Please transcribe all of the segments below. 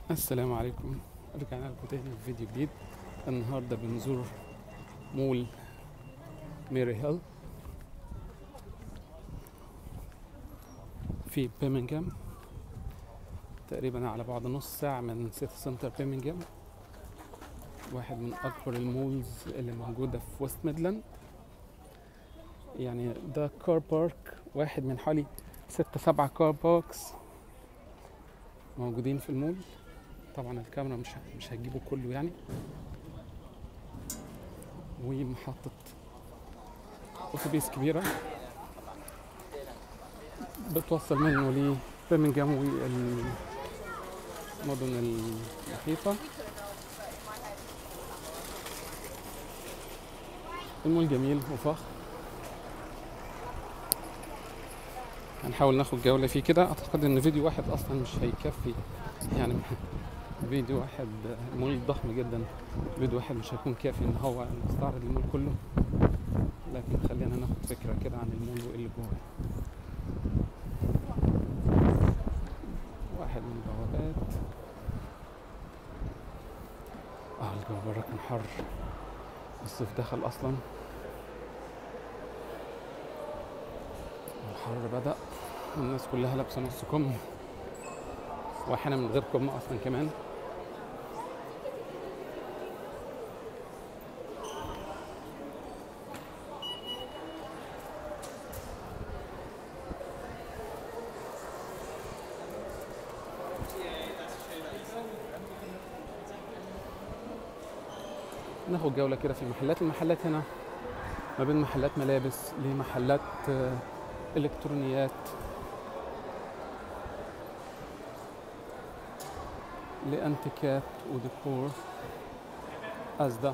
السلام عليكم رجعنا لكم تاني في فيديو جديد النهارده بنزور مول ميري هيل في بيرمنجهام تقريبا على بعد نص ساعة من سيتي سنتر بيرمنجهام واحد من أكبر المولز اللي موجودة في ويست ميدلاند يعني ده كار بارك واحد من حوالي ستة سبعة كار باركس موجودين في المول طبعا الكاميرا مش مش هتجيبه كله يعني ومحطة أتوبيس كبيرة بتوصل منه لبرمنجهام والمدن المحيطة المول جميل وفخم هنحاول ناخد جولة فيه كده أعتقد إن فيديو واحد أصلا مش هيكفي يعني فيديو واحد مول ضخم جدا فيديو واحد مش هيكون كافي إن هو نستعرض المول كله لكن خلينا ناخد فكرة كده عن المول وإيه اللي جواه واحد من البوابات اه الجو بره كان حر الصيف دخل أصلا الحر بدأ والناس كلها لابسة نص كم وأحيانا من غير كم أصلا كمان ناخد جولة كده في المحلات المحلات هنا ما بين محلات ملابس لمحلات آه، إلكترونيات لأنتيكات وديكور أزدة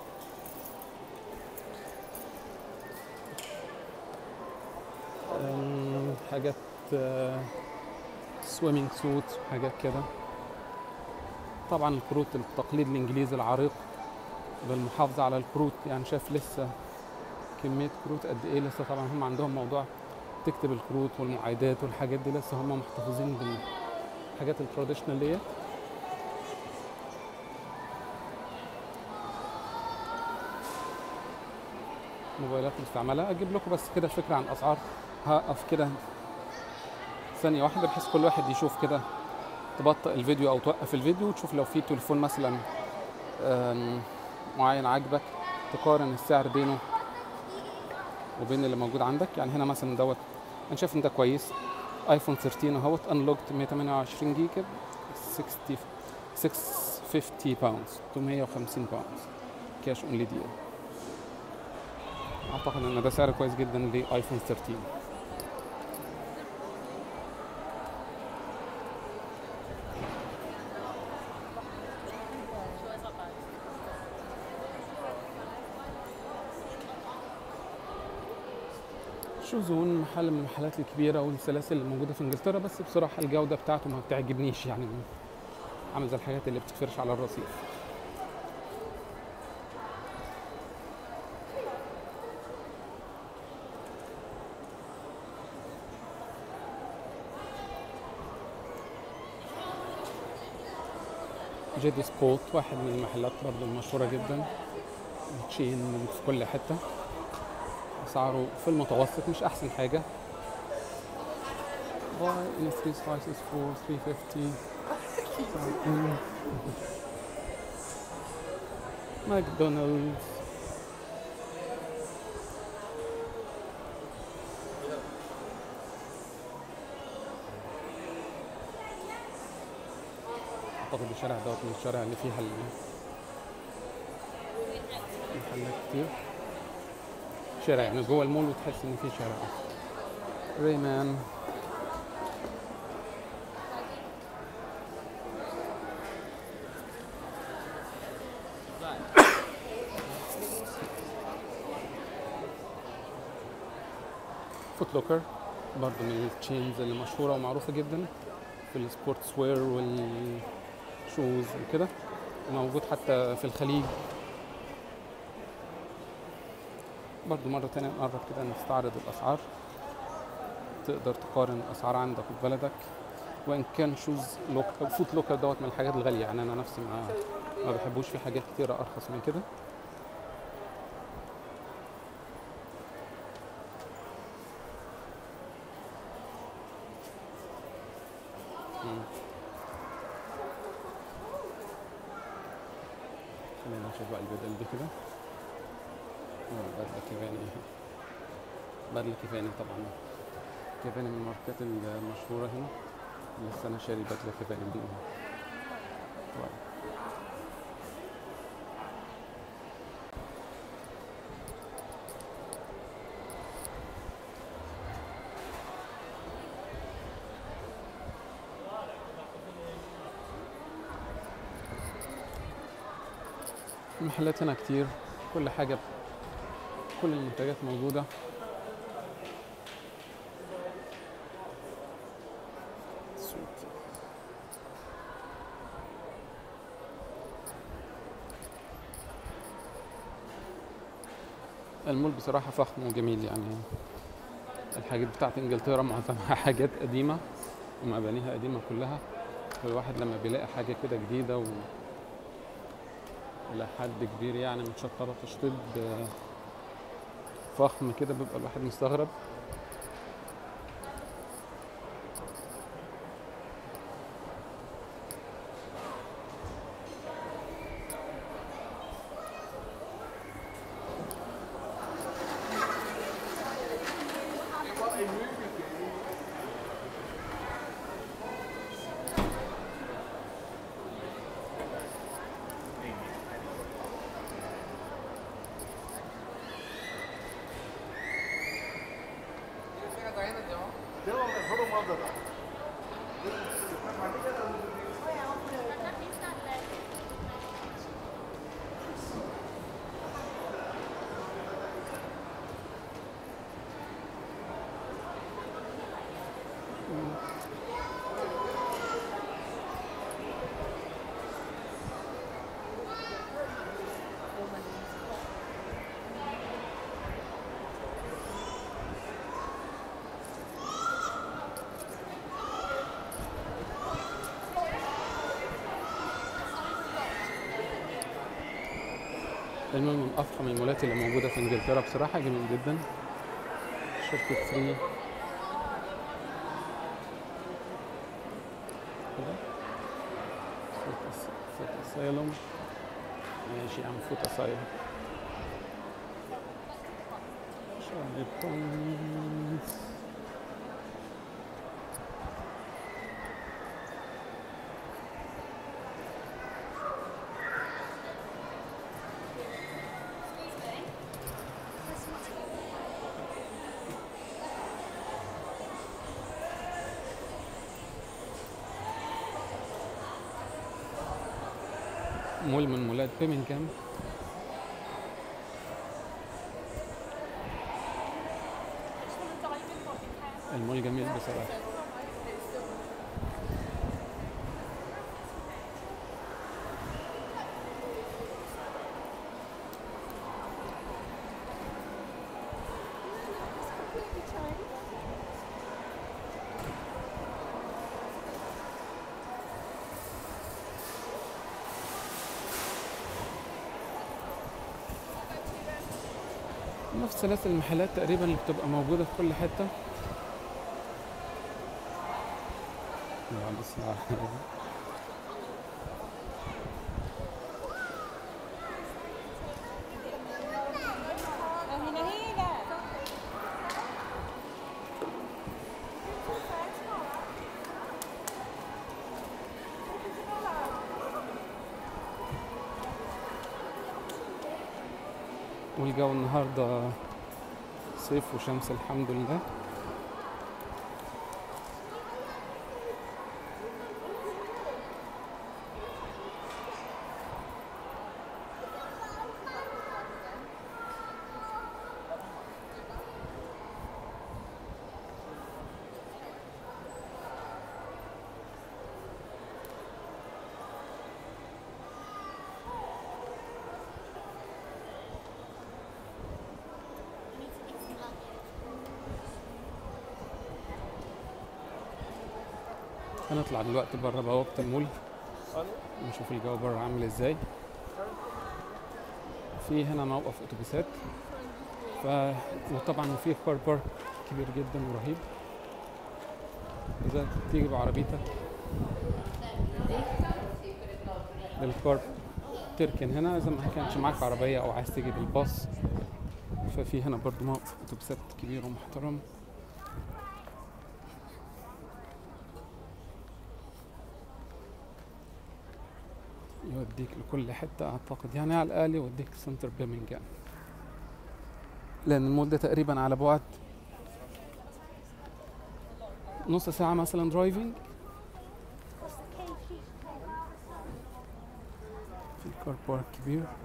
أم، حاجات سويمينج سوت حاجات كده طبعا الكروت التقليد الإنجليزي العريق بالمحافظة على الكروت يعني شايف لسه كمية كروت قد إيه لسه طبعا هم عندهم موضوع تكتب الكروت والمعايدات والحاجات دي لسه هم محتفظين بالحاجات التراديشنال ديت موبايلات مستعملة أجيب لكم بس كده فكرة عن الأسعار هقف كده ثانية واحدة بحيث كل واحد يشوف كده تبطئ الفيديو أو توقف الفيديو وتشوف لو في تليفون مثلا أم، معين عاجبك تقارن السعر بينه وبين اللي موجود عندك يعني هنا مثلا دوت انا شايف ان ده كويس ايفون 13 اهوت انلوكت 128 جيجا 60 650 باوندز 850 باوندز كاش اونلي ديل اعتقد ان ده سعر كويس جدا لايفون 13 شوزون محل من المحلات الكبيرة والسلاسل اللي موجودة في انجلترا بس بصراحة الجودة بتاعته ما بتعجبنيش يعني عامل زي الحاجات اللي بتتفرش على الرصيف جيدي سبوت واحد من المحلات برضو المشهورة جدا تشين في كل حتة اسعاره في المتوسط مش احسن حاجه buy in three slices for 350 something. ماكدونالدز اعتقد الشارع دوت من الشارع اللي فيها ال- محلات كتير شارع يعني جوه المول وتحس ان في شارع ريمان فوت لوكر برضه من التشينز اللي مشهورة ومعروفة جدا في السبورتس وير والشوز وكده وموجود حتى في الخليج برضو مرة تانية نقرب كده نستعرض الأسعار تقدر تقارن الأسعار عندك وفي بلدك وان كان شوز لوك فوت لوكر دوت من الحاجات الغاليه يعني انا نفسي ما ما بحبوش في حاجات كتيره ارخص من كده مم. خلينا نشوف بقى البدل دي كده اه بدلة كيفاني بدلة كيفاني طبعا كيفاني من الماركات المشهورة هنا لسه انا شاري بدلة كيفاني دي طبعا المحلات هنا كتير كل حاجة كل المنتجات موجودة سوق. المول بصراحة فخم وجميل يعني الحاجات بتاعت انجلترا معظمها حاجات قديمة ومبانيها قديمة كلها فالواحد لما بيلاقي حاجة كده جديدة و إلى حد كبير يعني متشطبة تشطيب آه، فخم كده بيبقى الواحد مستغرب المول من افخم المولات اللي موجوده في انجلترا بصراحه جميل جدا شركه فري كده فوت أس- فوت اسايلوم ماشي يا عم فوت اسايلوم شارلي بوينتس مول من مولات بيمنغهام المول جميل بصراحة نفس سلاسل المحلات تقريبا اللي بتبقى موجودة في كل حتة لا بس هنا هنا والجو النهاردة صيف وشمس الحمد لله هنطلع دلوقتي بره بوابة المول نشوف الجو بره عامل ازاي في هنا موقف اتوبيسات ف وطبعا في كار بارك كبير جدا ورهيب اذا تيجي بعربيتك بالكار تركن هنا اذا ما كانش معاك عربيه او عايز تيجي بالباص ففي هنا برضو موقف اتوبيسات كبير ومحترم يوديك لكل حتة أعتقد يعني على الأقل يوديك سنتر بيرمنجهام لأن المول ده تقريبا على بعد نص ساعة مثلا درايفنج في كار بارك كبير